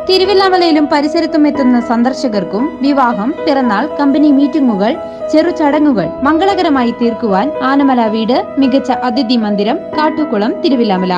തിരുവില്ലാമലയിലും പരിസരത്തും എത്തുന്ന സന്ദർശകർക്കും വിവാഹം പിറന്നാൾ കമ്പനി മീറ്റിംഗുകൾ ചെറു ചടങ്ങുകൾ മംഗളകരമായി തീർക്കുവാൻ ആനമല വീട് മികച്ച അതിഥി മന്ദിരം Kattukulam Thiruvilwamala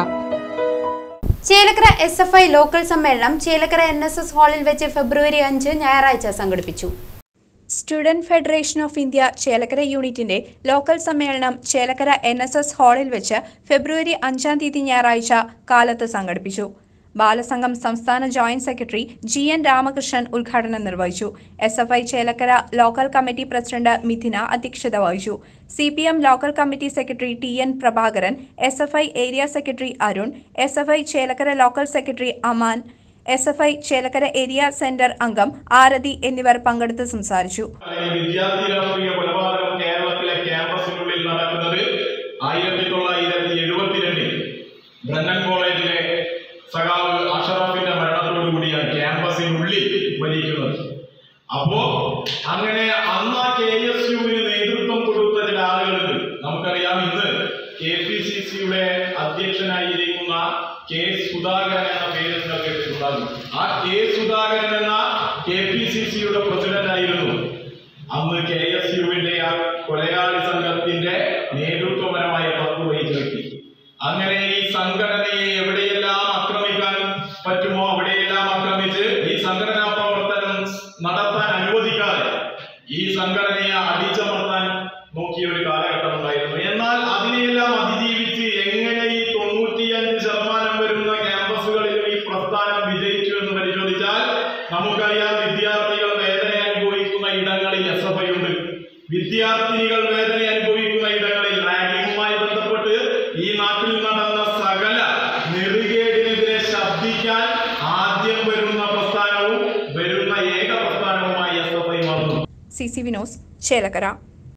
Chelakkara S F I local സമ്മേളനം ചേലക്കര എൻ എസ് എസ് ഹാളിൽ വെച്ച് ഫെബ്രുവരി അഞ്ച് ഞായറാഴ്ച സംഘടിപ്പിച്ചു student federation of India Chelakkara യൂണിറ്റിന്റെ ലോക്കൽ സമ്മേളനം ചേലക്കര എൻ എസ് എസ് ഹാളിൽ വെച്ച് ഫെബ്രുവരി അഞ്ചാം തീയതി ഞായറാഴ്ച കാലത്ത് സംഘടിപ്പിച്ചു ബാലസംഘം സംസ്ഥാന joint secretary G N Ramakrishnan ഉദ്ഘാടനം നിർവഹിച്ചു S F I Chelakkara local committee president Mithina അധ്യക്ഷത വഹിച്ചു C P M local committee secretary T N Prabhakaran S F I area secretary Arun S F I Chelakkara local secretary Aman S F I Chelakkara area centre അംഗം ആരതി എന്നിവർ പങ്കെടുത്ത് സംസാരിച്ചു അല്ലെങ്കിൽ വിദ്യാർത്ഥി രാഷ്ട്രീയ കൊലപാതകം കേരളത്തിലെ ക്യാമ്പസിനുള്ളിൽ നടക്കുന്നത് ആയിരത്തി തൊള്ളായിരത്തി എഴുപത്തിരണ്ടിൽ ബ്രണ്ണൻ കോളേജിലെ സഖാവ് അഷറഫിന്റെ മരണത്തോടുകൂടിയാണ് ക്യാമ്പസിനുള്ളിൽ മരിക്കുന്നത് അപ്പോ അങ്ങനെ അന്ന് ആ കെ എസ് യുവിന് നേതൃത്വം കൊടുത്ത ചില ആളുകളുണ്ട് നമുക്കറിയാം ഇന്ന് കെ പി സി സിയുടെ അധ്യക്ഷനായിരിക്കുന്ന കെ സുധാകരൻ എന്ന പേര് നിങ്ങൾ കേട്ടിട്ടുണ്ടാകും ആ കെ സുധാകരൻ എന്ന കെ പി സി സിയുടെ പ്രസിഡന്റ് ആയിരുന്നു അന്ന് കെ എസ് യുവിന്റെ ആ കൊലയാളി സംഘത്തിന്റെ നേതൃത്വപരമായ പങ്ക് വഹിച്ച വ്യക്തി അങ്ങനെ ഈ സംഘടനയെ എവിടെയെല്ലാം ആക്രമിക്കാൻ പറ്റുമോ അവിടെയെല്ലാം ആക്രമിച്ച് ഈ സംഘടനാ പ്രവർത്തനം നടത്താൻ അനുവദിക്കാതെ ഈ സംഘടനയെ അടിച്ചമർത്താൻ നോക്കിയ ഒരു കാലഘട്ടം ഉണ്ടായിരുന്നു എന്നാൽ അതിനെയെല്ലാം അതിജീവിച്ച് എങ്ങനെ ഈ തൊണ്ണൂറ്റിയഞ്ച് ശതമാനം വരുന്ന ക്യാമ്പസുകളിലും ഈ പ്രസ്ഥാനം വിജയിച്ചു എന്ന് പരിശോധിച്ചാൽ നമുക്കറിയാം വിദ്യാർത്ഥികൾ വേദന അനുഭവിക്കുന്ന ഇടങ്ങളിൽ എസ് എഫ് ഐ ഉണ്ട് വിദ്യാർത്ഥിനികൾ വേദന അനുഭവിക്കുന്ന ഇടങ്ങളിൽ റാഗിങ്ങുമായി ബന്ധപ്പെട്ട് ഈ നാട്ടിൽ നടന്ന സകല നെറുകേടിനെതിരെ ശബ്ദിക്കാൻ ആദ്യം വരുന്ന പ്രസ്ഥാനവും വരുന്ന ഏക പ്രസ്ഥാനവുമായി എസ് എഫ് ഐ മാറുന്നു സി സി വിനോസ് ചേലക്കര